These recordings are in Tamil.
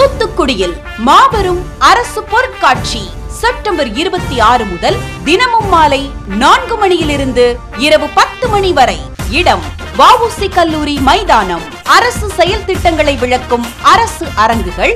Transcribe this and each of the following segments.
தூத்துக்குடியில் மாபெரும் அரசு பொருட்காட்சி செப்டம்பர் இருபத்தி ஆறு முதல் தினமும் மாலை நான்கு மணியிலிருந்து இரவு பத்து மணி வரை இடம் வஉசி கல்லூரி மைதானம் அரசு செயல் திட்டங்களை விளக்கும் அரசு அரங்குகள்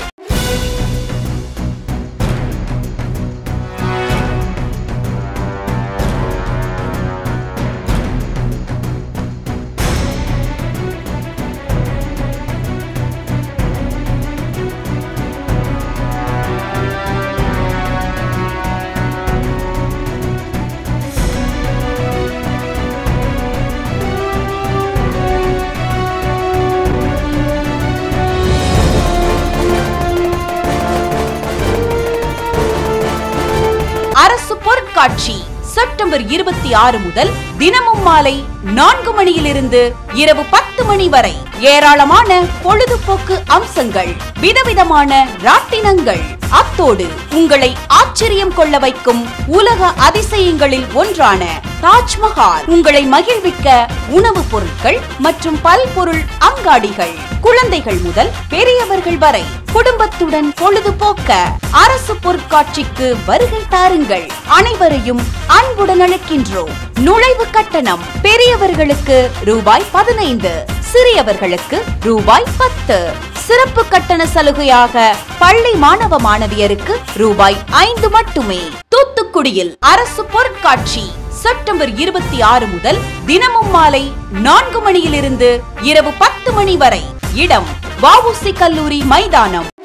அரசு பொருட்காட்சி செப்டம்பர் இருபத்தி ஆறு முதல் தினமும் மாலை நான்கு மணியிலிருந்து இரவு பத்து மணி வரை ஏராளமான பொழுதுபோக்கு அம்சங்கள் விதவிதமான ராட்டினங்கள் அத்தோடு உங்களை ஆச்சரியம் கொள்ள வைக்கும் உலக அதிசயங்களில் ஒன்றான தாஜ்மஹால் உங்களை மகிழ்விக்க உணவுப் பொருட்கள் மற்றும் பல்பொருள் அங்காடிகள் குழந்தைகள் முதல் பெரியவர்கள் வரை குடும்பத்துடன் பொழுதுபோக்க அரசு பொருட்காட்சிக்கு வருகை தாருங்கள் அனைவரையும் அன்புடன் அழைக்கின்றோம் நுழைவு கட்டணம் பெரியவர்களுக்கு ரூபாய் பதினைந்து சிறியவர்களுக்கு ரூபாய் பத்து சிறப்பு கட்டண சலுகையாக பள்ளி மாணவ மாணவியருக்கு ரூபாய் ஐந்து மட்டுமே தூத்துக்குடியில் அரசு பொருட்காட்சி செப்டம்பர் இருபத்தி ஆறு முதல் தினமும் மாலை நான்கு மணியிலிருந்து இரவு பத்து மணி வரை இடம் வஉசி கல்லூரி மைதானம்